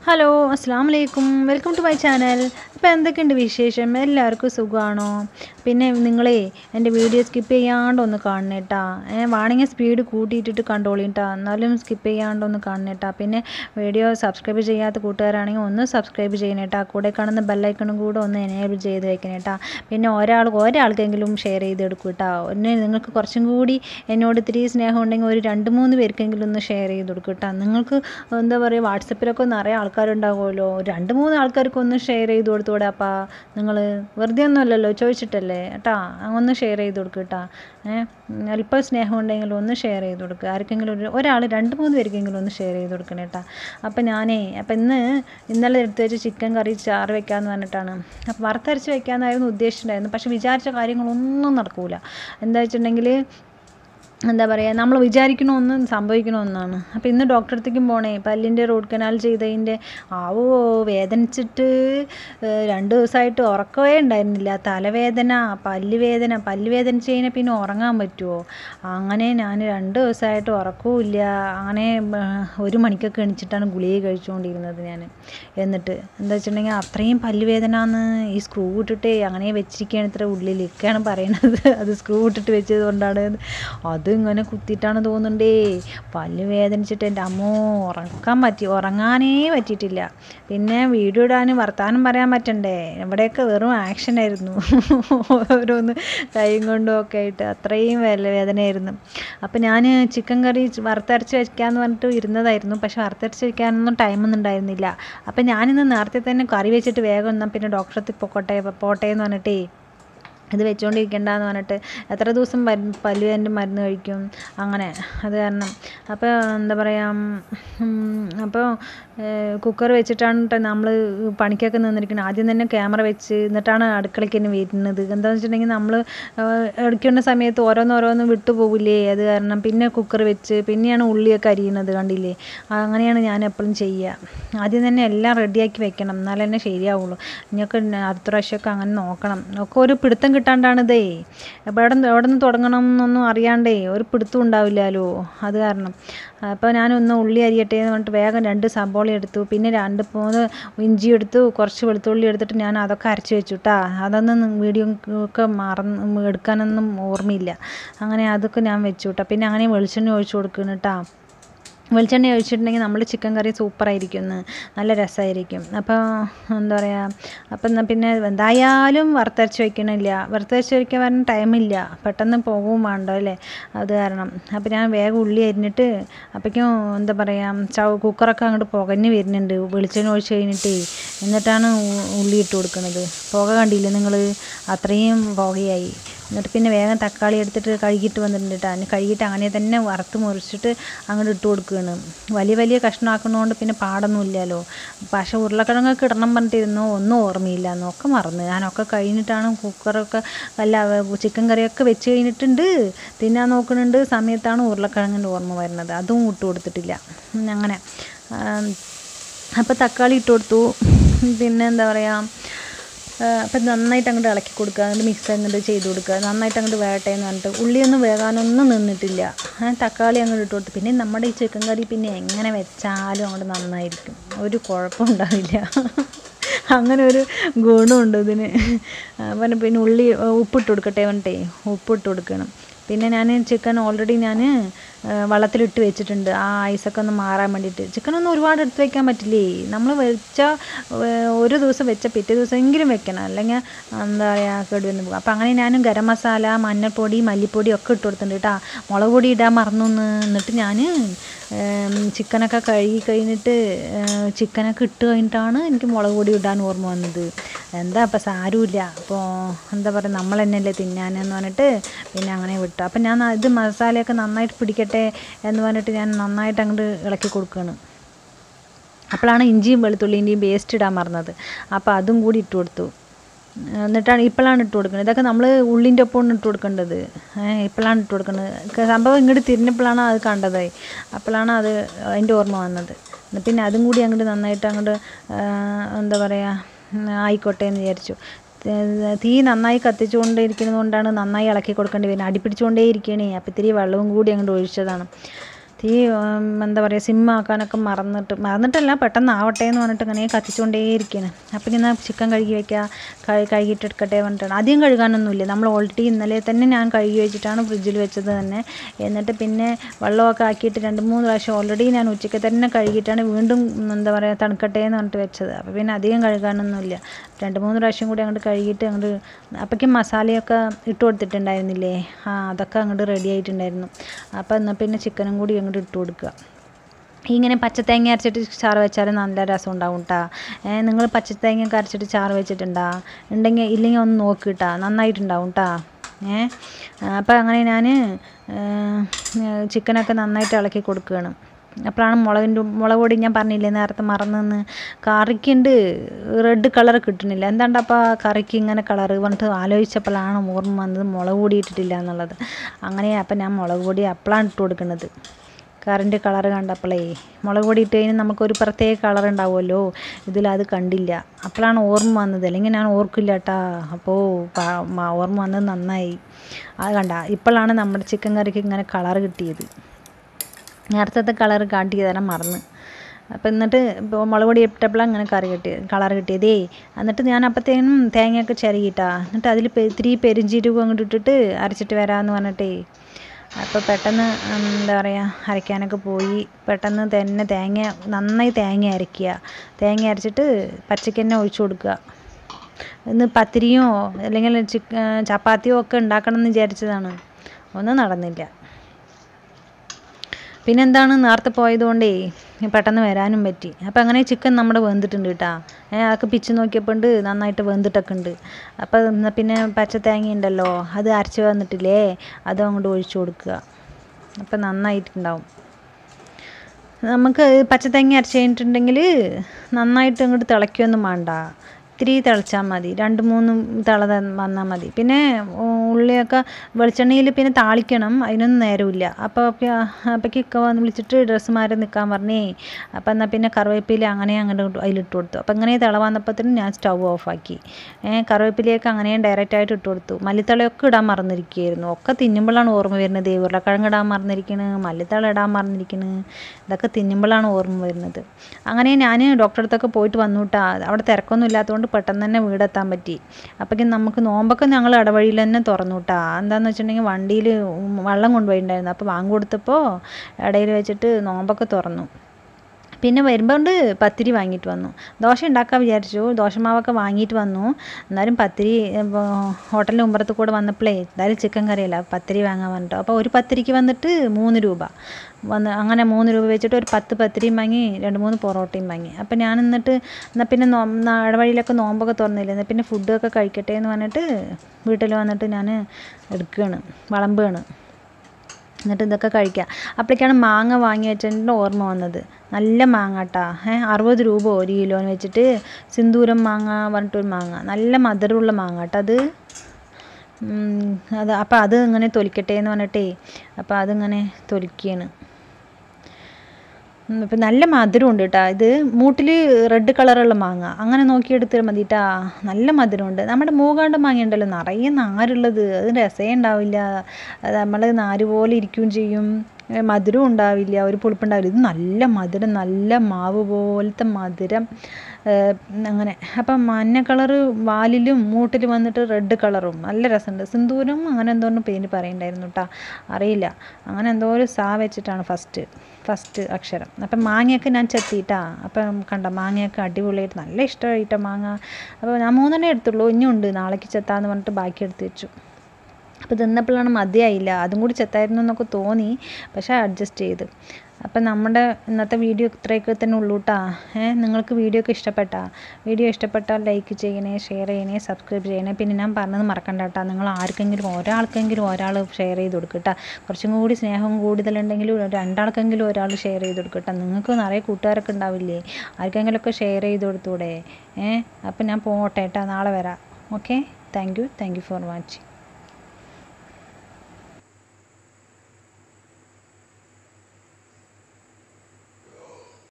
hello അസ്സാം വലൈക്കും welcome to my channel അപ്പോൾ എന്തൊക്കെയുണ്ട് വിശേഷം എല്ലാവർക്കും സുഖമാണോ പിന്നെ നിങ്ങളേ എൻ്റെ വീഡിയോ സ്കിപ്പ് ചെയ്യാണ്ട് ഒന്ന് കാണണേട്ടാ വേണമെങ്കിൽ സ്പീഡ് കൂട്ടിയിട്ടിട്ട് കണ്ടോളിട്ടാ എന്നാലും സ്കിപ്പ് ചെയ്യാണ്ട് ഒന്ന് കാണണേട്ടാ പിന്നെ വീഡിയോ സബ്സ്ക്രൈബ് ചെയ്യാത്ത കൂട്ടുകാരാണെങ്കിൽ ഒന്ന് സബ്സ്ക്രൈബ് ചെയ്യണേട്ടാ കൂടെ കാണുന്ന ബെല്ലൈക്കണും കൂടെ ഒന്ന് എനേബിൾ ചെയ്ത് വെക്കണേട്ടാ പിന്നെ ഒരാൾ ഒരാൾക്കെങ്കിലും ഷെയർ ചെയ്ത് എടുക്കും കേട്ടോ ഒന്ന് നിങ്ങൾക്ക് കുറച്ചും കൂടി എന്നോട് ഇത്തിരി സ്നേഹം ഉണ്ടെങ്കിൽ ഒരു രണ്ട് മൂന്ന് പേർക്കെങ്കിലും ഒന്ന് ഷെയർ ചെയ്ത് കൊടുക്കും കേട്ടോ നിങ്ങൾക്ക് എന്താ പറയുക വാട്സപ്പിലൊക്കെ നിറയെ ആൾക്കാരുണ്ടാകുമല്ലോ രണ്ട് മൂന്ന് ആൾക്കാർക്ക് ഒന്ന് ഷെയർ ചെയ്ത് കൊടുത്തുകൂടെ അപ്പാ നിങ്ങൾ വെറുതെ ഒന്നുമല്ലല്ലോ ചോദിച്ചിട്ടല്ലേ കേട്ടാ ഒന്ന് ഷെയർ ചെയ്ത് കൊടുക്കുക കേട്ടാ ഏഹ് അല്പം സ്നേഹം ഉണ്ടെങ്കിൽ ഒന്ന് ഷെയർ ചെയ്ത് കൊടുക്കുക ആർക്കെങ്കിലും ഒരു ഒരാൾ രണ്ട് മൂന്ന് പേർക്കെങ്കിലും ഒന്ന് ഷെയർ ചെയ്ത് കൊടുക്കണം കേട്ടാ അപ്പം ഞാനേ അപ്പം ഇന്ന് ഇന്നലെ എടുത്ത് വെച്ച് ചിക്കൻ കറി ചാറ് വെക്കാമെന്ന് പറഞ്ഞിട്ടാണ് അപ്പം വറുത്തരച്ച് വെക്കാമെന്നായിരുന്നു ഉദ്ദേശിച്ചിട്ടുണ്ടായിരുന്നു പക്ഷെ വിചാരിച്ച കാര്യങ്ങളൊന്നും നടക്കൂല എന്താ വെച്ചിട്ടുണ്ടെങ്കിൽ എന്താ പറയുക നമ്മൾ വിചാരിക്കണ ഒന്നും സംഭവിക്കണ ഒന്നാണ് അപ്പോൾ ഇന്ന് ഡോക്ടറെ അടുത്തേക്കും പോണേ പല്ലിൻ്റെ റൂട്ട് കനാൽ ചെയ്തതിൻ്റെ ആവോ വേദനിച്ചിട്ട് ഏഹ് രണ്ട് ദിവസമായിട്ട് ഉറക്കമേ ഉണ്ടായിരുന്നില്ല തലവേദന പല്ല് വേദന പല്ല് വേദനിച്ച് കഴിഞ്ഞാൽ പിന്നെ ഉറങ്ങാൻ പറ്റുമോ അങ്ങനെ ഞാൻ രണ്ട് ദിവസമായിട്ട് ഉറക്കവും ഇല്ല അങ്ങനെ ഏഹ് ഒരു മണിക്കൊക്കെ എണിച്ചിട്ടാണ് ഗുളിക കഴിച്ചുകൊണ്ടിരുന്നത് ഞാൻ എന്നിട്ട് എന്താ വെച്ചിട്ടുണ്ടെങ്കിൽ അത്രയും പല്ല് വേദന എന്ന് ഈ സ്ക്രൂ ഇട്ടിട്ടേ അങ്ങനെ വെച്ചിരിക്കുകയാണ് ഇത്ര ഉള്ളിൽ ഒക്കെയാണ് പറയണത് അത് സ്ക്രൂ ഇട്ടിട്ട് വെച്ചത് കൊണ്ടാണ് അത് ഇങ്ങനെ കുത്തിയിട്ടാണ് തോന്നുന്നുണ്ടേ പല്ല് വേദനിച്ചിട്ട് എൻ്റെ അമ്മോ ഉറക്കാൻ പറ്റി ഉറങ്ങാനേ പറ്റിയിട്ടില്ല പിന്നെ വീഡിയോ ഇടാൻ വർത്താനം പറയാൻ പറ്റണ്ടേ ഇവിടെയൊക്കെ വെറും ആക്ഷനായിരുന്നു ഓരോന്ന് കൈയും കൊണ്ടും ഒക്കെ ആയിട്ട് അത്രയും വില വേദനയായിരുന്നു അപ്പം ഞാൻ ചിക്കൻ കറി വറുത്തരച്ച് വെക്കാമെന്ന് പറഞ്ഞിട്ട് ഇരുന്നതായിരുന്നു പക്ഷെ വറുത്തരച്ച് വെക്കാനൊന്നും ടൈമൊന്നും ഉണ്ടായിരുന്നില്ല അപ്പം ഞാനിന്ന് നേരത്തെ തന്നെ കറി വെച്ചിട്ട് വേഗം എന്നാൽ പിന്നെ ഡോക്ടറത്തിൽ പൊക്കോട്ടെ പോട്ടെ എന്ന് പറഞ്ഞിട്ടേ ഇത് വെച്ചുകൊണ്ടിരിക്കണ്ടെന്ന് പറഞ്ഞിട്ട് എത്ര ദിവസം മരുന്ന് പല്ലുവേദന മരുന്ന് കഴിക്കും അങ്ങനെ അത് കാരണം അപ്പോൾ എന്താ പറയുക അപ്പോൾ കുക്കർ വെച്ചിട്ടാണ് ട്ടോ നമ്മൾ പണിക്കൊക്കെ നിന്നിരിക്കുന്നത് ആദ്യം തന്നെ ക്യാമറ വെച്ച് എന്നിട്ടാണ് അടുക്കളയ്ക്ക് തന്നെ വരുന്നത് എന്താണെന്ന് വെച്ചിട്ടുണ്ടെങ്കിൽ നമ്മൾ എടുക്കേണ്ട സമയത്ത് ഓരോന്നോരോന്ന് വിട്ടു പോകില്ലേ അത് കാരണം പിന്നെ കുക്കർ വെച്ച് പിന്നെയാണ് ഉള്ളിയൊക്കെ അരിയണത് കണ്ടില്ലേ അങ്ങനെയാണ് ഞാൻ എപ്പോഴും ചെയ്യുക ആദ്യം തന്നെ എല്ലാം റെഡിയാക്കി വെക്കണം എന്നാലേ തന്നെ ശരിയാവുള്ളൂ ഇനിയൊക്കെ അടുത്ത പ്രാവശ്യമൊക്കെ അങ്ങനെ നോക്കണം ഒക്കെ ഒരു പിടുത്തം കിട്ടാണ്ടാണ് ഇതേ എവിടെ എവിടെ നിന്ന് തുടങ്ങണം എന്നൊന്നും അറിയാണ്ടേ ഒരു പിടുത്തം ഉണ്ടാവില്ലല്ലോ അത് കാരണം അപ്പോൾ ഞാനൊന്ന് ഉള്ളി അരിയട്ടെ എന്ന് പറഞ്ഞിട്ട് വേഗം രണ്ട് സബോള എടുത്തു പിന്നെ രണ്ട് മൂന്ന് ഇഞ്ചി എടുത്തു കുറച്ച് വെളുത്തുള്ളി എടുത്തിട്ട് ഞാൻ അതൊക്കെ അരച്ച് വെച്ചു കേട്ടോ അതൊന്നും വീഡിയോ ഒക്കെ മറന്ന് എടുക്കാനൊന്നും ഓർമ്മയില്ല അങ്ങനെ അതൊക്കെ ഞാൻ വെച്ചു കേട്ടോ പിന്നെ അങ്ങനെ വെളിച്ചെണ്ണ ഒഴിച്ചു കൊടുക്കുന്നു കേട്ടോ വെളിച്ചെണ്ണ ഒഴിച്ചിട്ടുണ്ടെങ്കിൽ നമ്മൾ ചിക്കൻ കറി സൂപ്പറായിരിക്കും എന്ന് നല്ല രസമായിരിക്കും അപ്പോൾ എന്താ പറയുക അപ്പം എന്നാൽ പിന്നെ എന്തായാലും വറുത്തരച്ച് വയ്ക്കണില്ല വറുത്തരച്ച് വയ്ക്കാൻ പറഞ്ഞ ടൈമില്ല പെട്ടെന്ന് പോകും വേണ്ട അല്ലേ അത് കാരണം അപ്പോൾ ഞാൻ വേഗം ഉള്ളി അരിഞ്ഞിട്ട് അപ്പോഴേക്കും എന്താ പറയുക ചവ് കുക്കറൊക്കെ അങ്ങോട്ട് പുകഞ്ഞ് വരുന്നുണ്ട് വെളിച്ചെണ്ണ ഒഴിച്ച് കഴിഞ്ഞിട്ടേ എന്നിട്ടാണ് ഉള്ളി ഇട്ട് കൊടുക്കുന്നത് പുക കണ്ടില്ലേ നിങ്ങൾ അത്രയും പുകയായി എന്നിട്ട് പിന്നെ വേഗം തക്കാളി എടുത്തിട്ട് കഴുകിയിട്ട് വന്നിട്ടുണ്ട് കേട്ടോ അതിന് കഴുകിയിട്ട് അങ്ങനെ തന്നെ വറുത്ത് മുറിച്ചിട്ട് അങ്ങോട്ട് ഇട്ട് കൊടുക്കുകയാണ് വലിയ വലിയ കഷ്ണമാക്കുന്നതുകൊണ്ട് പിന്നെ പാടൊന്നും ഇല്ലല്ലോ പക്ഷേ ഉരുളക്കിഴങ്ങൊക്കെ ഇടണം പറഞ്ഞിട്ടിരുന്നു ഒന്നും ഓർമ്മയില്ല എന്നൊക്കെ മറന്നു ഞാനൊക്കെ കഴിഞ്ഞിട്ടാണ് കുക്കറൊക്കെ അല്ല ചിക്കൻ കറിയൊക്കെ വെച്ച് കഴിഞ്ഞിട്ടുണ്ട് തിന്നാൻ നോക്കുന്നുണ്ട് സമയത്താണ് ഉരുളക്കിഴങ്ങിൻ്റെ ഓർമ്മ വരുന്നത് അതും ഇട്ട് കൊടുത്തിട്ടില്ല അങ്ങനെ അപ്പോൾ തക്കാളി ഇട്ട് കൊടുത്തു പിന്നെ എന്താ പറയുക അപ്പം നന്നായിട്ട് അങ്ങോട്ട് ഇളക്കി കൊടുക്കുക അങ്ങോട്ട് മിക്സ് അങ്ങോട്ട് ചെയ്ത് കൊടുക്കുക നന്നായിട്ട് അങ്ങോട്ട് വേട്ടെ എന്ന് പറഞ്ഞിട്ട് ഉള്ളിയൊന്നും വേകാനൊന്നും നിന്നിട്ടില്ല തക്കാളി അങ്ങോട്ട് ഇട്ട് കൊടുത്തു പിന്നെ നമ്മുടെ ഈ ചിക്കൻ കറി പിന്നെ എങ്ങനെ വെച്ചാലും അങ്ങോട്ട് നന്നായിരിക്കും ഒരു കുഴപ്പം ഉണ്ടാവില്ല അങ്ങനെ ഒരു ഗുണമുണ്ട് ഇതിന് പിന്നെ പിന്നെ ഉള്ളി ഉപ്പിട്ട് കൊടുക്കട്ടെ പറഞ്ഞിട്ടേ ഉപ്പിട്ട് കൊടുക്കണം പിന്നെ ഞാൻ ചിക്കൻ ഓൾറെഡി ഞാൻ വെള്ളത്തിലിട്ട് വെച്ചിട്ടുണ്ട് ആ ഐസൊക്കെ ഒന്ന് മാറാൻ വേണ്ടിയിട്ട് ചിക്കനൊന്നും ഒരുപാട് എടുത്ത് വെക്കാൻ പറ്റില്ലേ നമ്മൾ വെച്ച ഒരു ദിവസം വെച്ച പിറ്റേ ദിവസം എങ്കിലും വെക്കണം അല്ലെങ്കിൽ എന്താ പറയുക കേട് വന്ന് പോകും അപ്പം അങ്ങനെ ഞാൻ ഗരം മസാല മഞ്ഞൾപ്പൊടി മല്ലിപ്പൊടി ഒക്കെ ഇട്ട് കൊടുത്തിട്ടുണ്ട് കേട്ടോ മുളക് പൊടി ഇടാൻ മറന്നു എന്നിട്ട് ഞാൻ ചിക്കനൊക്കെ കഴുകി കഴിഞ്ഞിട്ട് ചിക്കനൊക്കെ ഇട്ട് കഴിഞ്ഞിട്ടാണ് എനിക്ക് മുളക് പൊടി ഇടാൻ ഓർമ്മ വന്നത് എന്താ അപ്പം സാരമില്ല അപ്പോൾ എന്താ പറയുക നമ്മൾ തന്നെയല്ലേ തിന്നാനെന്ന് പറഞ്ഞിട്ട് പിന്നെ അങ്ങനെ വിട്ടു അപ്പം ഞാൻ ഇത് മസാലയൊക്കെ നന്നായിട്ട് പിടിക്കട്ടെ എന്ന് പറഞ്ഞിട്ട് ഞാൻ നന്നായിട്ട് അങ്ങോട്ട് ഇളക്കി കൊടുക്കുകയാണ് അപ്പോഴാണ് ഇഞ്ചിയും വെളുത്തുള്ളിൻ്റെയും പേസ്റ്റ് ഇടാൻ മറന്നത് അപ്പോൾ അതും കൂടി ഇട്ട് കൊടുത്തു എന്നിട്ടാണ് ഇപ്പോഴാണ് ഇട്ട് കൊടുക്കുന്നത് ഇതൊക്കെ നമ്മൾ ഉള്ളിൻ്റെ ഒപ്പം ഇട്ട് കൊടുക്കേണ്ടത് ഇപ്പോഴാണ് ഇട്ട് കൊടുക്കുന്നത് സംഭവം ഇങ്ങോട്ട് തിരിഞ്ഞപ്പോഴാണ് അത് കണ്ടത് അപ്പോഴാണ് അത് അതിൻ്റെ ഓർമ്മ വന്നത് പിന്നെ അതും കൂടി അങ്ങോട്ട് നന്നായിട്ട് അങ്ങോട്ട് എന്താ പറയുക ആയിക്കോട്ടെ എന്ന് വിചാരിച്ചു തീ നന്നായി കത്തിച്ചുകൊണ്ട് ഇരിക്കുന്നത് കൊണ്ടാണ് നന്നായി ഇളക്കി കൊടുക്കേണ്ടി വരുന്നത് അടിപ്പിടിച്ചുകൊണ്ടേ ഇരിക്കണേ അപ്പം ഇത്തിരി വെള്ളവും കൂടി അങ്ങോട്ട് ഒഴിച്ചതാണ് തീ ഉം, എന്താ പറയുക സിമ്മാക്കാനൊക്കെ മറന്നിട്ട് മറന്നിട്ടല്ല പെട്ടെന്ന് ആവട്ടെ എന്ന് പറഞ്ഞിട്ട് ഇങ്ങനെ കത്തിച്ചുകൊണ്ടേയിരിക്കുകയാണ് അപ്പം ഇങ്ങനെ ചിക്കൻ കഴുകി വെക്കുക കഴു കഴുകിയിട്ട് എടുക്കട്ടെ പറഞ്ഞിട്ടാണ് അധികം കഴുകാനൊന്നുമില്ല നമ്മൾ ഓൾറെഡി ഇന്നലെ തന്നെ ഞാൻ കഴുകി വെച്ചിട്ടാണ് ഫ്രിഡ്ജിൽ വെച്ചത് തന്നെ എന്നിട്ട് പിന്നെ വെള്ളമൊക്കെ ആക്കിയിട്ട് രണ്ട് മൂന്ന് പ്രാവശ്യം ഓൾറെഡി ഞാൻ ഉച്ചയ്ക്ക് തന്നെ കഴുകിയിട്ടാണ് വീണ്ടും ഉം, എന്താ പറയുക തണുക്കട്ടെ എന്ന് പറഞ്ഞിട്ട് വെച്ചത് അപ്പോൾ പിന്നെ അധികം കഴുകാനൊന്നുമില്ല രണ്ട് മൂന്ന് പ്രാവശ്യം കൂടി അങ്ങോട്ട് കഴുകിയിട്ട് അങ്ങോട്ട് അപ്പോഴേക്കും മസാലയൊക്കെ ഇട്ട് കൊടുത്തിട്ടുണ്ടായിരുന്നില്ലേ ആ അതൊക്കെ അങ്ങോട്ട് റെഡി ആയിട്ടുണ്ടായിരുന്നു അപ്പോൾ എന്നാൽ പിന്നെ ചിക്കനും കൂടി അങ്ങോട്ട് ഇട്ട് കൊടുക്കുക ഇങ്ങനെ പച്ചത്തേങ്ങ അരച്ചിട്ട് ചാറ് വെച്ചാൽ നല്ല രസം ഉണ്ടാവും കേട്ടോ നിങ്ങൾ പച്ചത്തേങ്ങ ഒക്കെ അരച്ചിട്ട് ചാറ് വെച്ചിട്ടുണ്ടാ ഉണ്ടെങ്കിൽ ഇല്ലെങ്കിൽ ഒന്ന് നോക്ക് കേട്ടോ നന്നായിട്ടുണ്ടാവും കേട്ടോ ഏ അപ്പോൾ അങ്ങനെ ഞാൻ ചിക്കനൊക്കെ നന്നായിട്ട് ഇളക്കി കൊടുക്കുകയാണ് അപ്പോഴാണ് മുളകിൻ്റെ മുളക് പൊടി ഞാൻ പറഞ്ഞില്ലേ നേരത്തെ മറന്നെന്ന് കറിക്കുണ്ട് റെഡ് കളർ കിട്ടുന്നില്ല എന്താണ്ടപ്പോൾ കറിക്ക് ഇങ്ങനെ കളർ പറഞ്ഞിട്ട് ആലോചിച്ചപ്പോഴാണ് ഓർമ്മ വന്നത് മുളക് പൊടി ഇട്ടിട്ടില്ല എന്നുള്ളത് അങ്ങനെ അപ്പം ഞാൻ മുളക് പൊടി അപ്പോഴാണ് ഇട്ട് കൊടുക്കുന്നത് കറിൻ്റെ കളർ കണ്ടപ്പോഴേ മുളക് പൊടി ഇട്ട് കഴിഞ്ഞാൽ നമുക്കൊരു പ്രത്യേക കളർ ഉണ്ടാവുമല്ലോ ഇതിലത് കണ്ടില്ല അപ്പോഴാണ് ഓർമ്മ വന്നത് അല്ലെങ്കിൽ ഞാൻ ഓർക്കില്ല കേട്ടാ അപ്പോൾ പ- മ- ഓർമ്മ വന്നത് നന്നായി അത് കണ്ട ഇപ്പോഴാണ് നമ്മുടെ ചിക്കൻ കറിക്ക് ഇങ്ങനെ കളർ കിട്ടിയത് നേരത്തെ കളർ കാട്ടി തരാൻ മറന്ന് അപ്പം എന്നിട്ട് ഇപ്പോൾ മുളക് പൊടി ഇട്ടപ്പോഴാണ് അങ്ങനെ കറി കിട്ടിയത് കളർ കിട്ടിയതേ എന്നിട്ട് ഞാൻ അപ്പോഴത്തേനും തേങ്ങയൊക്കെ ചിരകിയിട്ടാ എന്നിട്ട് അതിൽ ഇത്തിരി പെരിഞ്ചീരകം അങ്ങോട്ട് ഇട്ടിട്ട് അരച്ചിട്ട് വരാമെന്ന് പറഞ്ഞിട്ടേ അപ്പോൾ പെട്ടെന്ന് ഉം, എന്താ പറയുക അരയ്ക്കാനൊക്കെ പോയി പെട്ടെന്ന് തന്നെ തേങ്ങ നന്നായി തേങ്ങ അരയ്ക്കുക തേങ്ങ അരച്ചിട്ട് പച്ചയ്ക്ക് തന്നെ ഒഴിച്ചു കൊടുക്കുക ഇന്ന് പത്തിരിയോ അല്ലെങ്കിൽ ചിക്ക ചപ്പാത്തിയോ ഒക്കെ ഉണ്ടാക്കണം എന്ന് വിചാരിച്ചതാണ് ഒന്നും നടന്നില്ല പിന്നെന്താണ് നേരത്തെ പോയതുകൊണ്ടേ പെട്ടെന്ന് വരാനും പറ്റി അപ്പം അങ്ങനെ ചിക്കൻ നമ്മുടെ വെന്തിട്ടുണ്ട് കേട്ടോ ഏ അതൊക്കെ പിച്ച് നോക്കിയപ്പോൾ ഉണ്ട് നന്നായിട്ട് വെന്തിട്ടൊക്കെ ഉണ്ട് അപ്പോൾ എന്നാ പിന്നെ പച്ച തേങ്ങ ഉണ്ടല്ലോ അത് അരച്ച് വന്നിട്ടില്ലേ അത് അങ്ങോട്ട് ഒഴിച്ചു കൊടുക്കുക അപ്പം നന്നായിട്ടുണ്ടാവും നമുക്ക് പച്ചത്തേങ്ങ അരച്ച് കഴിഞ്ഞിട്ടുണ്ടെങ്കിൽ നന്നായിട്ട് അങ്ങോട്ട് തിളയ്ക്കൊന്നും വേണ്ട ഇത്തിരി തിളച്ചാൽ മതി രണ്ട് മൂന്ന് തിള വന്നാൽ മതി പിന്നെ ഉള്ളിയൊക്കെ വെളിച്ചെണ്ണയിൽ പിന്നെ താളിക്കണം അതിനൊന്നും നേരമില്ല അപ്പോൾ അപ്പോഴേക്ക് ഇക്ക വന്ന് വിളിച്ചിട്ട് ഡ്രസ്സ് മാറി നിൽക്കാൻ പറഞ്ഞേ അപ്പോൾ എന്നാൽ പിന്നെ കറിവേപ്പില അങ്ങനെ അങ്ങോട്ട് അതിലിട്ട് കൊടുത്തു അപ്പോൾ അങ്ങനെ തിള വന്നപ്പോഴത്തേനും ഞാൻ സ്റ്റൗ ഓഫാക്കി കറിവേപ്പിലയൊക്കെ അങ്ങനെ ഡയറക്റ്റ് ആയിട്ട് ഇട്ട് കൊടുത്തു മല്ലിത്തളയൊക്കെ ഇടാൻ മറന്നിരിക്കുകയായിരുന്നു ഒക്കെ തിന്നുമ്പോഴാണ് ഓർമ്മ വരുന്നത് ഉരുളക്കിഴങ്ങ് ഇടാൻ മറന്നിരിക്കണ് മല്ലിത്തള ഇടാൻ മറന്നിരിക്കണ് ഇതൊക്കെ തിന്നുമ്പോഴാണ് ഓർമ്മ വരുന്നത് അങ്ങനെ ഞാൻ ഡോക്ടറെ അടുത്തൊക്കെ പോയിട്ട് വന്നു കേട്ടോ അവിടെ തിരക്കൊന്നും ഇല്ലാത്തതുകൊണ്ട് പെട്ടെന്ന് തന്നെ വീടെത്താൻ പറ്റി അപ്പോഴേക്കും നമുക്ക് നോമ്പൊക്കെ ഞങ്ങൾ ഇടവഴിയിൽ തന്നെ തുറന്നു കേട്ടോ എന്താണെന്ന് വെച്ചിട്ടുണ്ടെങ്കിൽ വണ്ടിയിൽ വെള്ളം കൊണ്ടുപോയിട്ടുണ്ടായിരുന്നു അപ്പോൾ വാങ്ങി കൊടുത്തപ്പോൾ ഇടയിൽ വെച്ചിട്ട് നോമ്പൊക്കെ തുറന്നു പിന്നെ വരുമ്പോൾ കൊണ്ട് പത്തിരി വാങ്ങിയിട്ട് വന്നു ദോശ ഉണ്ടാക്കാൻ വിചാരിച്ചു ദോശമാവൊക്കെ വാങ്ങിയിട്ട് വന്നു എന്നാലും പത്തിരി ഇപ്പോൾ ഹോട്ടലിൻ്റെ ഉമ്പറത്ത് കൂടെ വന്നപ്പോഴേ എന്തായാലും ചിക്കൻ കറിയല്ല പത്തിരി വാങ്ങാൻ പറഞ്ഞിട്ടോ അപ്പോൾ ഒരു പത്തിരിക്ക് വന്നിട്ട് മൂന്ന് രൂപ വന്ന് അങ്ങനെ മൂന്ന് രൂപ വെച്ചിട്ട് ഒരു പത്ത് പത്തിരിയും വാങ്ങി രണ്ട് മൂന്ന് പൊറോട്ടയും വാങ്ങി അപ്പോൾ ഞാൻ എന്നിട്ട് എന്നാൽ പിന്നെ നോ ഇടവഴിയിലൊക്കെ നോമ്പൊക്കെ തുറന്നില്ല എന്നാൽ പിന്നെ ഫുഡൊക്കെ കഴിക്കട്ടെ എന്ന് പറഞ്ഞിട്ട് വീട്ടിൽ വന്നിട്ട് ഞാൻ എടുക്കുകയാണ് വിളമ്പുകയാണ് എന്നിട്ട് ഇതൊക്കെ കഴിക്കുക അപ്പോഴേക്കാണ് മാങ്ങ വാങ്ങി വെച്ചതിൻ്റെ ഓർമ്മ വന്നത് നല്ല മാങ്ങ കേട്ടാ ഏഹ് അറുപത് രൂപ ഒരു കിലോന് വെച്ചിട്ട് സിന്ദൂരം മാങ്ങ പറഞ്ഞിട്ടൊരു മാങ്ങ നല്ല മധുരമുള്ള മാങ്ങ കേട്ടോ അത് ഉം, അത് അപ്പോൾ അത് ഇങ്ങനെ തൊലിക്കട്ടെ എന്ന് പറഞ്ഞിട്ടേ അപ്പോൾ അതിങ്ങനെ തൊലിക്കുകയാണ് ഉം, ഇപ്പം നല്ല മധുരമുണ്ട് കേട്ടോ ഇത് മൂട്ടിൽ റെഡ് കളറുള്ള മാങ്ങ അങ്ങനെ നോക്കിയെടുത്താൽ മതി കേട്ടാ നല്ല മധുരമുണ്ട് നമ്മുടെ മൂകാണ്ട മാങ്ങ ഉണ്ടല്ലോ നിറയെ നാരുള്ളത് അത് രസമേ ഉണ്ടാവില്ല അത് നമ്മൾ നാര് പോലെ ഇരിക്കുകയും ചെയ്യും ഏ, മധുരം ഉണ്ടാവില്ല ഒരു പുളിപ്പുണ്ടാവില്ല ഇത് നല്ല മധുരം നല്ല മാവ് പോലത്തെ മധുരം ഏ, അങ്ങനെ അപ്പം മഞ്ഞ കളറ് വാലിലും മൂട്ടിൽ വന്നിട്ട് റെഡ് കളറും നല്ല രസമുണ്ട് സിന്ദൂരം അങ്ങനെ എന്തോന്ന് പേര് പറയുന്നുണ്ടായിരുന്നു കേട്ടോ അറിയില്ല അങ്ങനെ എന്തോ ഒരു സാ വെച്ചിട്ടാണ് ഫസ്റ്റ് ഫസ്റ്റ് അക്ഷരം അപ്പം മാങ്ങയൊക്കെ ഞാൻ ചെത്തിയിട്ടാ അപ്പം കണ്ട മാങ്ങയൊക്കെ അടിപൊളിയായിട്ട് നല്ല ഇഷ്ടമായിട്ടാ മാങ്ങ അപ്പോൾ ഞാൻ മൂന്നെണ്ണേ എടുത്തുള്ളൂ ഇനിയും ഉണ്ട് നാളേക്ക് ചെത്താന്ന് പറഞ്ഞിട്ട് ബാക്കി എടുത്ത് വെച്ചു അപ്പോൾ തിന്നപ്പോഴാണ് മതിയായില്ല അതും കൂടി ചെത്തായിരുന്നു എന്നൊക്കെ തോന്നി പക്ഷേ അഡ്ജസ്റ്റ് ചെയ്ത് അപ്പം നമ്മുടെ ഇന്നത്തെ വീഡിയോ ഇത്രയൊക്കെ തന്നെ ഉള്ളൂ കേട്ടാ ഏഹ് നിങ്ങൾക്ക് വീഡിയോ ഒക്കെ ഇഷ്ടപ്പെട്ടാ വീഡിയോ ഇഷ്ടപ്പെട്ടാൽ ലൈക്ക് ചെയ്യണേ ഷെയർ ചെയ്യണേ സബ്സ്ക്രൈബ് ചെയ്യണേ പിന്നെ ഞാൻ പറഞ്ഞത് മറക്കണ്ട കേട്ടോ നിങ്ങൾ ആർക്കെങ്കിലും ഒരാൾക്കെങ്കിലും ഒരാൾ ഷെയർ ചെയ്ത് കൊടുക്കുക കേട്ടോ കുറച്ചും കൂടി സ്നേഹം കൂടുതലുണ്ടെങ്കിൽ ഒരു രണ്ടാൾക്കെങ്കിലും ഒരാൾ ഷെയർ ചെയ്ത് കൊടുക്കുക കേട്ടോ നിങ്ങൾക്ക് നിറയെ കൂട്ടുകാരൊക്കെ ഉണ്ടാവില്ലേ ആർക്കെങ്കിലുമൊക്കെ ഷെയർ ചെയ്ത് കൊടുത്തൂടെ ഏഹ് അപ്പം ഞാൻ പോട്ടെ കേട്ടോ നാളെ വരാം okay thank you thank you for watching